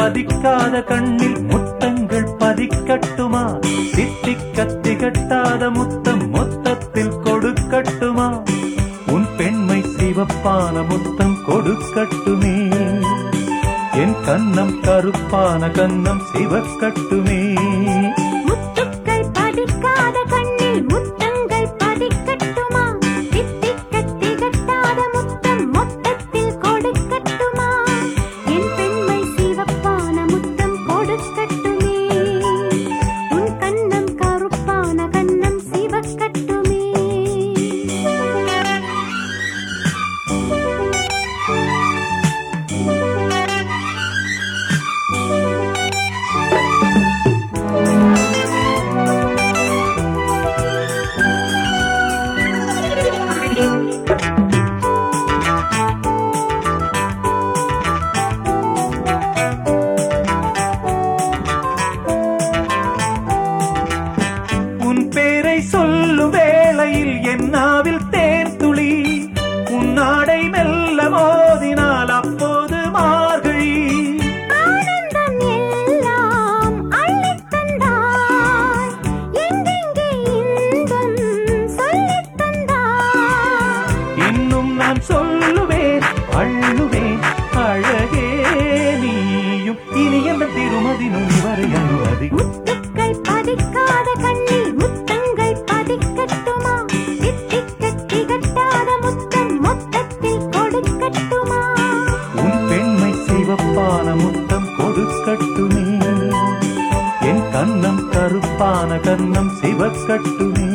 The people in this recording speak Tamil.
பதிக்காத கண்ணில் முத்தங்கள் பதிக்கட்டுமா தித்திக்க திகட்டாத முத்தம் மொத்தத்தில் கொடுக்கட்டுமா உன் பெண்மை சிவப்பான முத்தம் கொடுக்கட்டுமே என் கன்னம் கருப்பான கன்னம் சிவக்கட்டுமே முத்துக்கள் பதிக்காத கண்ணில் முத்தங்கள் பதிக்கட்டுமா தித்திக்க திகட்டாத முத்தம் மொத்தத்தில் கொடுக்கட்டுமா என் பெண்மை சிவப்பான முத்தம் கொடுக்கட்டுமே உன் கண்ணம் கருப்பான கண்ணம் சிவக்கட்டுமே உன் பேரை சொல்லும் வேளையில் என் நாவில் தேன் துளி உன் நாடை மெல்ல மோதினால் அப்போது மார்கழி ஆனந்தம் எல்லாம் அள்ளித் தந்தாய் எங்கெங்கே இன்பம் சொல்லித் தந்தாய் இன்னும் நான் சொல்லுவேன் அள்ளுவேன் அழகே நீயும் இனி எந்த திருமதி வரை அனுமதி முத்துக்கள் பதிக்காத கண்ணில் முத்தங்கள் பதிக்கட்டுமா தித்திக்க திகட்டாத முத்தம் மொத்தத்தில் கொடுக்கட்டுமா உன் பெண்மை சிவப்பான முத்தம் கொடுக்கட்டுமே என் கன்னம் கருப்பான கன்னம் சிவக்கட்டுமே